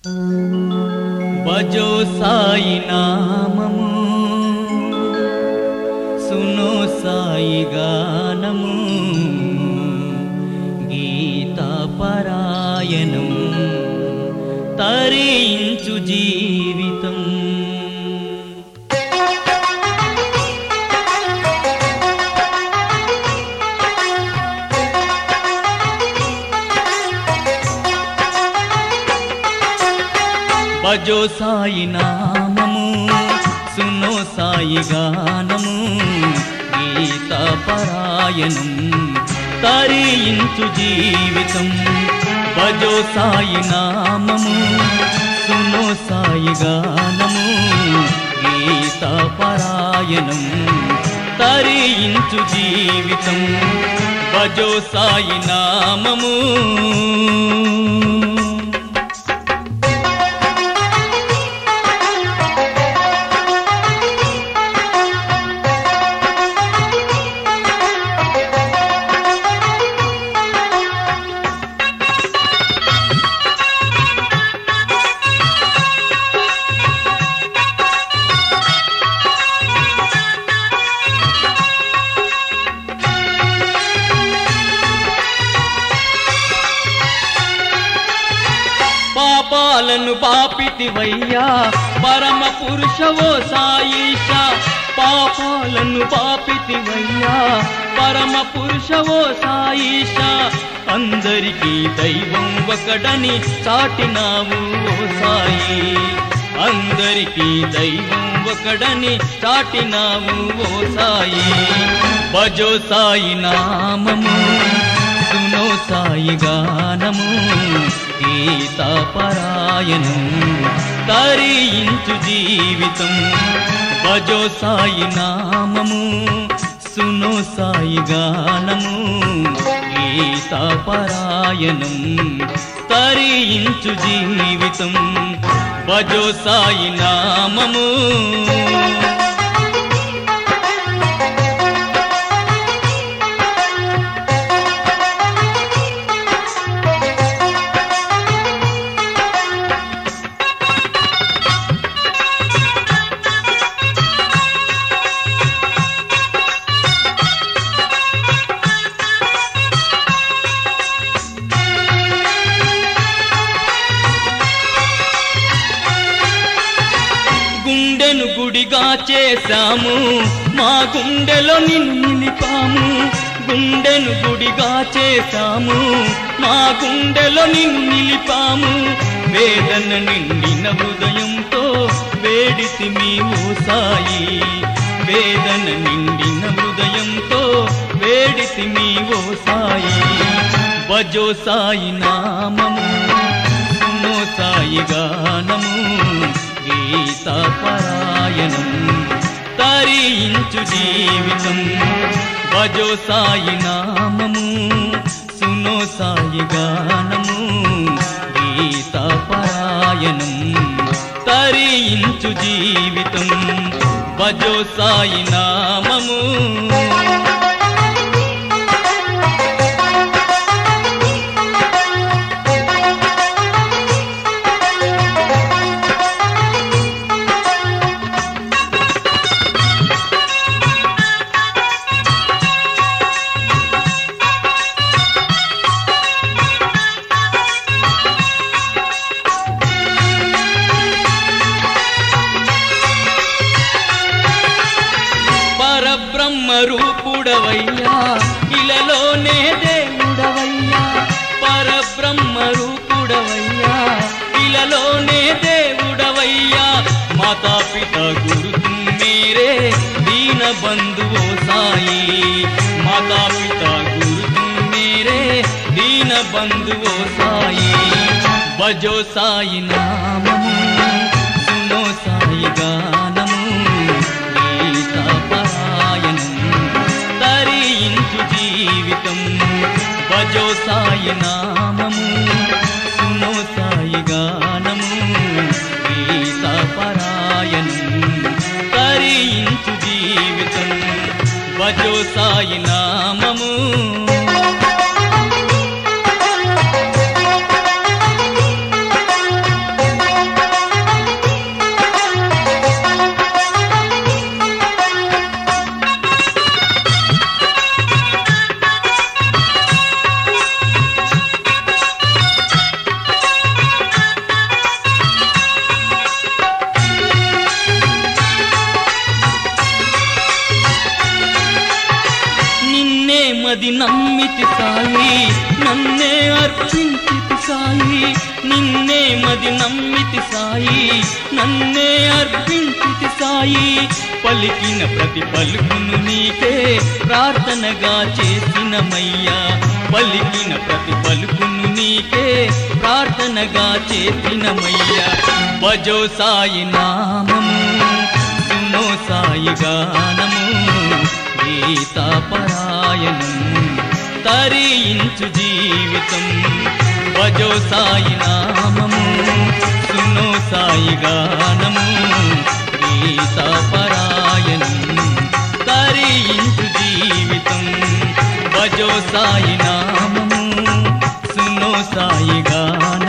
భజో సాయి నామము సునో సాయి గానము గీతా పరాయణం తరించు జీవితం భజో సాయి నామము సునో సాయి గానము గీత పరాయణం తరించు జీవితం భజో సాయి నామము సునో సాయి గానము గీత పరాయణం తరించు జీవితం భజో సాయి నామము పాపాలను పాపితివయ్యా పరమ పురుషవో సాయిష పాపాలను పాపితివయ్యా పరమ పురుషవో సాయిష అందరికీ దైవం ఒకడని చాటినావు ఓ సాయి అందరికీ దైవం ఒకడని చాటినావు ఓ సాయి భజో సాయి నామము సునో సాయి గానము గీతా పరాయణం తరించు జీవితం భజో సాయి నామము సునో సాయి గానము గీతా పరాయణం తరించు జీవితం భజో సాయి నామము గుండెను గుడిగా చేశాము మా గుండెలో నిన్ను నిలిపాము గుండెను గుడిగా చేశాము మా గుండెలో నిన్ను నిలిపాము వేదన నిండిన హృదయంతో వేడిసి మేము సాయి వేదన నిండిన హృదయంతో వేడిసి మేము సాయి భజో సాయి నామము సునో సాయి గానము గీత పరాయణం తరించు జీవితం భజో సాయి నామము సునో సాయి గానము గీత పరాయణం తరించు జీవితం భజో సాయి నామము పరబ్రహ్మ రూపుడవయ్యా ఇలలోనే దేవుడవయ్యా పరబ్రహ్మ రూపుడవయ్యా ఇలలోనే దేవుడవయ్యా మాతా పిత గురు మేరే దీన బంధువో సాయి మాతా పిత గురు మేరే దీన బంధువో సాయి భజో సాయి నామము సునో సాయి గానము గీతా పరాయణం తరించు జీవితం భజో సాయి నామము సునో సాయి గానము గీతా పరాయణం తరించు జీవితం భజో సాయి నామము మది నమ్మితి సాయి నన్నే అర్పించితి సాయి నిన్నే మది నమ్మితి సాయి నన్నే అర్పించితి సాయి పలికిన ప్రతి పలుకును నీకే ప్రార్థనగా చేసినమయ్యా పలికిన ప్రతి పలుకును నీకే ప్రార్థనగా చేసినమయ్యా భజో సాయి నామము సునో సాయి గానము గీతాపరాయణం తరించు జీవితం భజో సాయి నామము సునో సాయి గానము గీతాపరాయణం తరించు జీవితం భజో సాయి నామము సునో సాయి గానము